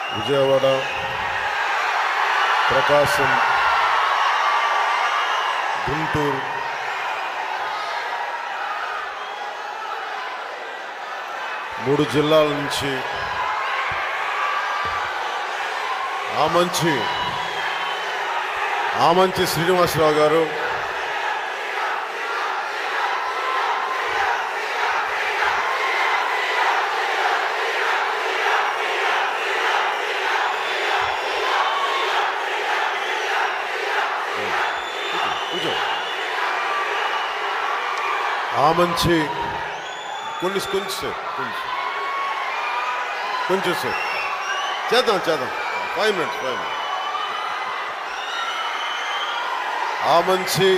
విజయవాడ ప్రకాశం గుంటూరు మూడు జిల్లాల నుంచి ఆమంచి ఆమంచి శ్రీనివాసరావు గారు కూర్చో ఆమంచి కొన్ని కొంచెం సేపు కొంచెం కొంచెం సేపు చేద్దాం చేద్దాం five minutes five minutes Amanchi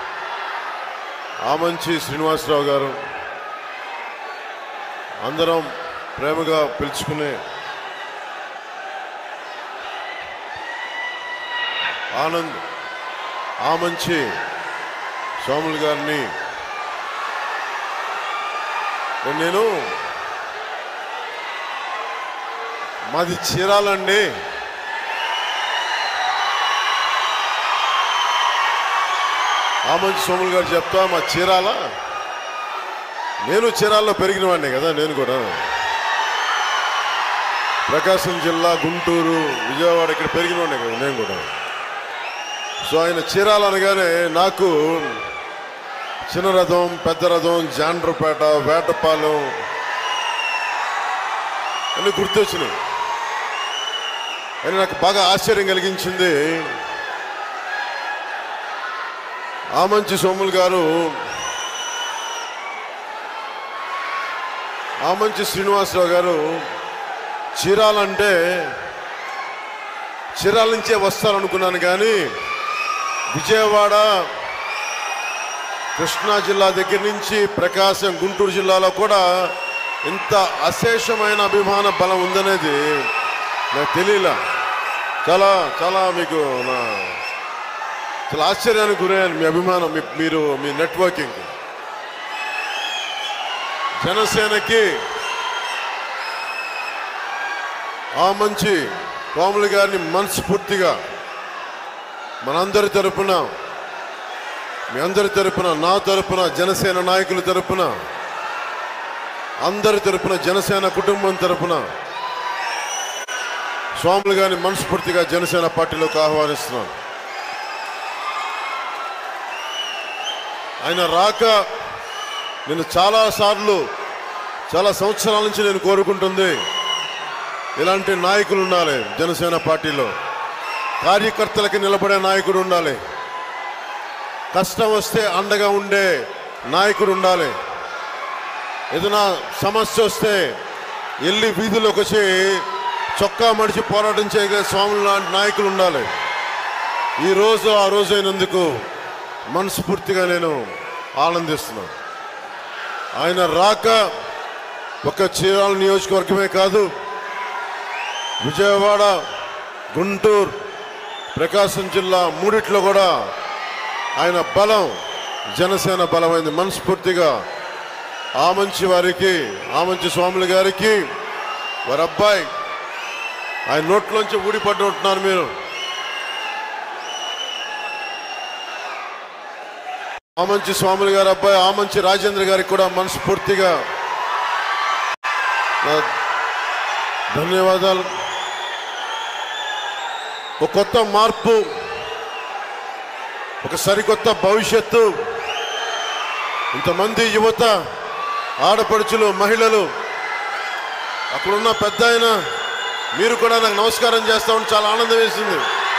Amanchi Srinivasarao గారు అందరం ప్రేమగా పిలుచుకునే ఆనంద్ ఆమంచి సోములు గారిని నేను మాది చీరాలండి ఆమంచి సోములు గారు చెప్తా మా చీరాల నేను చీరాల్లో పెరిగిన వాడిని కదా నేను కూడా ప్రకాశం జిల్లా గుంటూరు విజయవాడ ఇక్కడ పెరిగిన వాడిని కదా నేను కూడా సో ఆయన చీరాల అనగానే నాకు చిన్న రథం పెద్ద రథం జాండ్రపేట వేటపాలెం అన్ని గుర్తొచ్చినాయి అని నాకు బాగా ఆశ్చర్యం కలిగించింది ఆమంచి సోములు గారు ఆమంచి శ్రీనివాసరావు గారు చీరాలంటే చీరాల నుంచే వస్తారనుకున్నాను కానీ విజయవాడ కృష్ణా జిల్లా దగ్గర నుంచి ప్రకాశం గుంటూరు జిల్లాలో కూడా ఇంత అశేషమైన అభిమాన బలం ఉందనేది నాకు తెలియలా చాలా చాలా మీకు నా చాలా ఆశ్చర్యానికి గురయ్యాను మీ అభిమానం మీ మీరు మీ నెట్వర్కింగ్ జనసేనకి ఆ మంచి కోమలి గారిని మనస్ఫూర్తిగా మనందరి తరపున మీ అందరి తరపున నా తరపున జనసేన నాయకుల తరపున అందరి తరపున జనసేన కుటుంబం తరపున స్వాములు గారిని మనస్ఫూర్తిగా జనసేన పార్టీలోకి ఆహ్వానిస్తున్నాను ఆయన రాక నేను చాలా సార్లు చాలా సంవత్సరాల నుంచి నేను కోరుకుంటుంది ఇలాంటి నాయకులు ఉండాలి జనసేన పార్టీలో కార్యకర్తలకి నిలబడే నాయకుడు ఉండాలి కష్టం వస్తే అండగా ఉండే నాయకుడు ఉండాలి ఏదైనా సమస్య వస్తే వెళ్ళి వీధిలోకి వచ్చి చొక్కా మడిచి పోరాటం చేయగల స్వాములు లాంటి నాయకులు ఉండాలి ఈ రోజు ఆ రోజు అయినందుకు మనస్ఫూర్తిగా నేను ఆనందిస్తున్నాను ఆయన రాక ఒక చీరాల నియోజకవర్గమే కాదు విజయవాడ గుంటూరు ప్రకాశం జిల్లా మూడిట్లో కూడా ఆయన బలం జనసేన బలమైంది మనస్ఫూర్తిగా ఆమంచి వారికి ఆమంచి స్వాములు గారికి వారి అబ్బాయి ఆయన నోట్లోంచి ఊడిపడ్డు ఉంటున్నారు మీరు ఆమంచి స్వాములు గారి అబ్బాయి ఆమంచి రాజేంద్ర గారికి కూడా మనస్ఫూర్తిగా నా ధన్యవాదాలు ఒక కొత్త మార్పు ఒక సరికొత్త భవిష్యత్తు ఇంతమంది యువత ఆడపడుచులు మహిళలు అక్కడున్న పెద్ద ఆయన మీరు కూడా నాకు నమస్కారం చేస్తామని చాలా ఆనందం వేసింది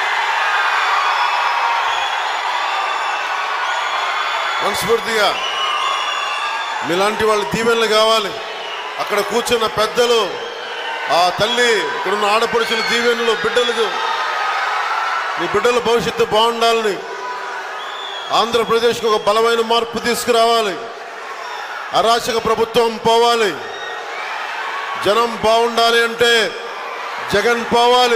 మనస్ఫూర్తిగా మీలాంటి వాళ్ళ దీవెనలు కావాలి అక్కడ కూర్చున్న పెద్దలు ఆ తల్లి ఇక్కడున్న ఆడపడుచుల దీవెనలు బిడ్డలకు నీ బిడ్డల భవిష్యత్తు బాగుండాలని ఆంధ్రప్రదేశ్కి ఒక బలమైన మార్పు తీసుకురావాలి అరాచక ప్రభుత్వం పోవాలి జనం బాగుండాలి అంటే జగన్ పోవాలి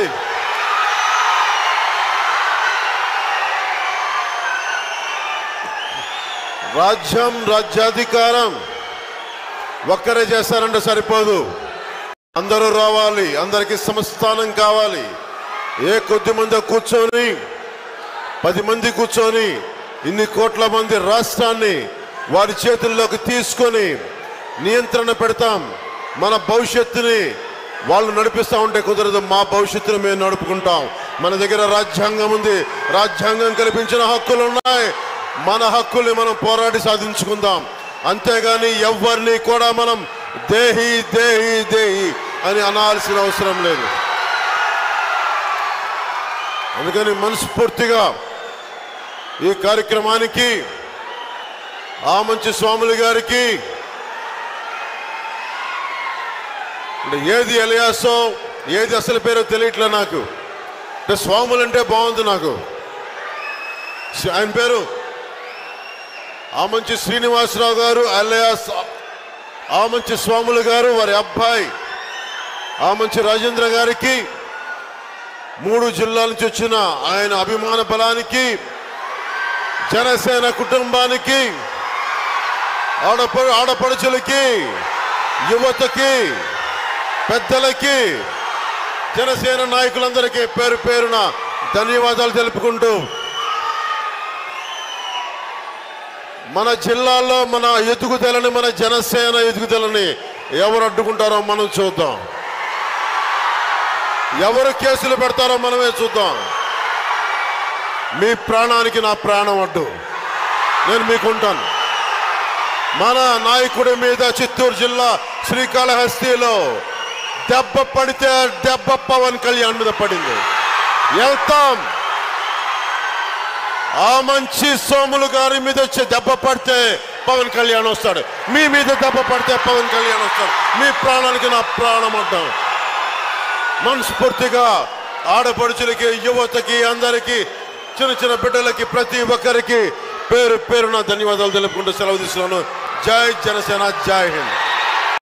రాజ్యం రాజ్యాధికారం ఒక్కరే చేస్తారంటే సరిపోదు అందరూ రావాలి అందరికీ సమస్థానం కావాలి ఏ కొద్ది మంది కూర్చొని పది మంది కూర్చొని ఇన్ని కోట్ల మంది రాష్ట్రాన్ని వారి చేతుల్లోకి తీసుకొని నియంత్రణ పెడతాం మన భవిష్యత్తుని వాళ్ళు నడిపిస్తూ ఉంటే కుదరదు మా భవిష్యత్తును మేము నడుపుకుంటాం మన దగ్గర రాజ్యాంగం ఉంది రాజ్యాంగం కల్పించిన హక్కులు ఉన్నాయి మన హక్కుల్ని మనం పోరాడి సాధించుకుందాం అంతేగాని ఎవరిని కూడా మనం దేహి దేహి దేహి అని అనాల్సిన అవసరం లేదు అందుకని మనస్ఫూర్తిగా ఈ కార్యక్రమానికి ఆ మంచి స్వాములు గారికి అంటే ఏది ఎలియాసో ఏది అసలు పేరో తెలియట్లే నాకు అంటే స్వాములు అంటే బాగుంది నాకు ఆయన పేరు ఆ మంచి శ్రీనివాసరావు గారు అలియాస్ ఆ మంచి స్వాములు గారు వారి అబ్బాయి ఆ మంచి రాజేంద్ర గారికి మూడు జిల్లాల నుంచి వచ్చిన ఆయన అభిమాన బలానికి జనసేన కుటుంబానికి ఆడప ఆడపడుచులకి యువతకి పెద్దలకి జనసేన నాయకులందరికీ పేరు పేరున ధన్యవాదాలు తెలుపుకుంటూ మన జిల్లాలో మన ఎదుగుదలని మన జనసేన ఎదుగుదలని ఎవరు అడ్డుకుంటారో మనం చూద్దాం ఎవరు కేసులు పెడతారో మనమే చూద్దాం మీ ప్రాణానికి నా ప్రాణం అడ్డు నేను మీకుంటాను మన నాయకుడి మీద చిత్తూరు జిల్లా శ్రీకాళహస్తిలో దెబ్బ పడితే దెబ్బ పవన్ కళ్యాణ్ మీద పడింది వెళ్తాం ఆ మంచి సోములు గారి మీద వచ్చే దెబ్బ పడితే పవన్ కళ్యాణ్ వస్తాడు మీ మీద దెబ్బ పడితే పవన్ కళ్యాణ్ వస్తాడు మీ ప్రాణానికి నా ప్రాణం అంటాం మనస్ఫూర్తిగా ఆడపడుచులకి యువతకి అందరికీ చిన్న చిన్న బిడ్డలకి ప్రతి ఒక్కరికి పేరు పేరున ధన్యవాదాలు తెలుపుకుంటూ సెలవు తీసుకున్నాను జై జనసేన జై హింద్